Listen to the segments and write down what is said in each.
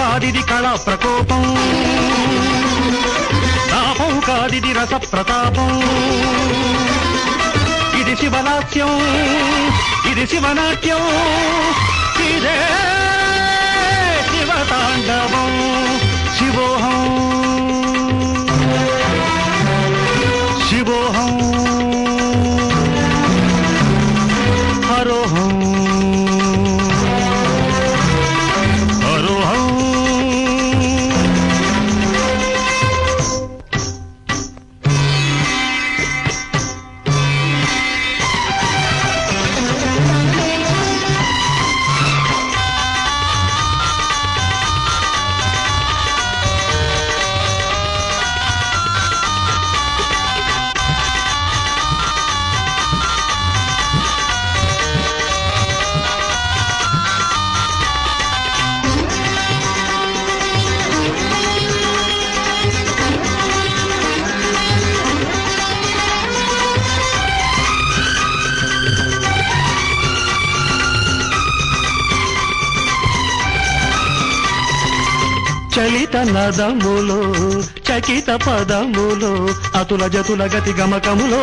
కాదిది కళా ప్రకోపం తాపం కాదిది రస ప్రతాపం ఇది శివలాస్యం ఇది శివనాట్యం ఇదే శివతాండవం శివోహం శివోహం హరోహం హరోహం చలిత నదములో చకిత పదములో అతుల జతుల గతి గమకములో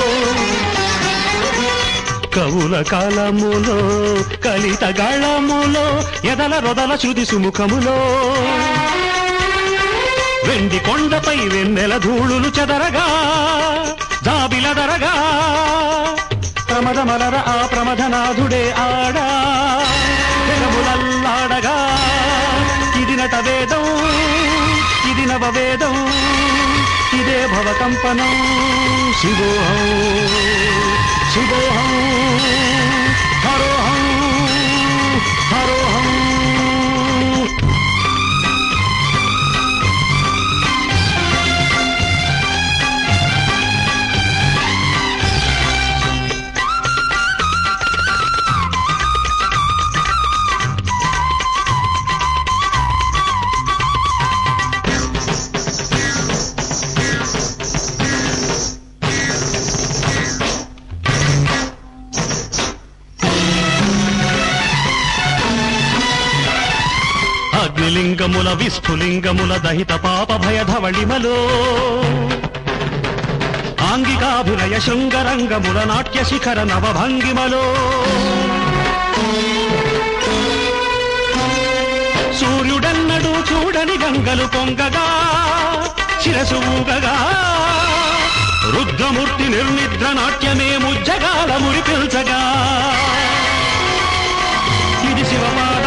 కవుల కాలములో కలిత గాళములో ఎదల రొదల శృతి సుముఖములో వెండి కొండపై వెన్నెల ధూళులు చెదరగా జాబిలదరగా ప్రమదమలర ఆ ప్రమథనాథుడే ఆడా జగములల్లాడగా ఇది నట వేదం ఇది నవ వేదం ఇదే భవకంపనం శివోహం శివోహం హరోహం హరోహం అగ్నిలింగముల విస్ఫులింగముల దహిత పాప భయధవళిమలో ఆంగికాభినయ శృంగరంగముల నాట్య శిఖర నవభంగిమలో సూర్యుడన్నడు చూడని గంగలు పొంగగా శిరసు ఊగగా రుద్రమూర్తి నిర్నిద్ర నాట్యమే ముజ్జగాల మురిపిల్చగా ఇది శివపాడ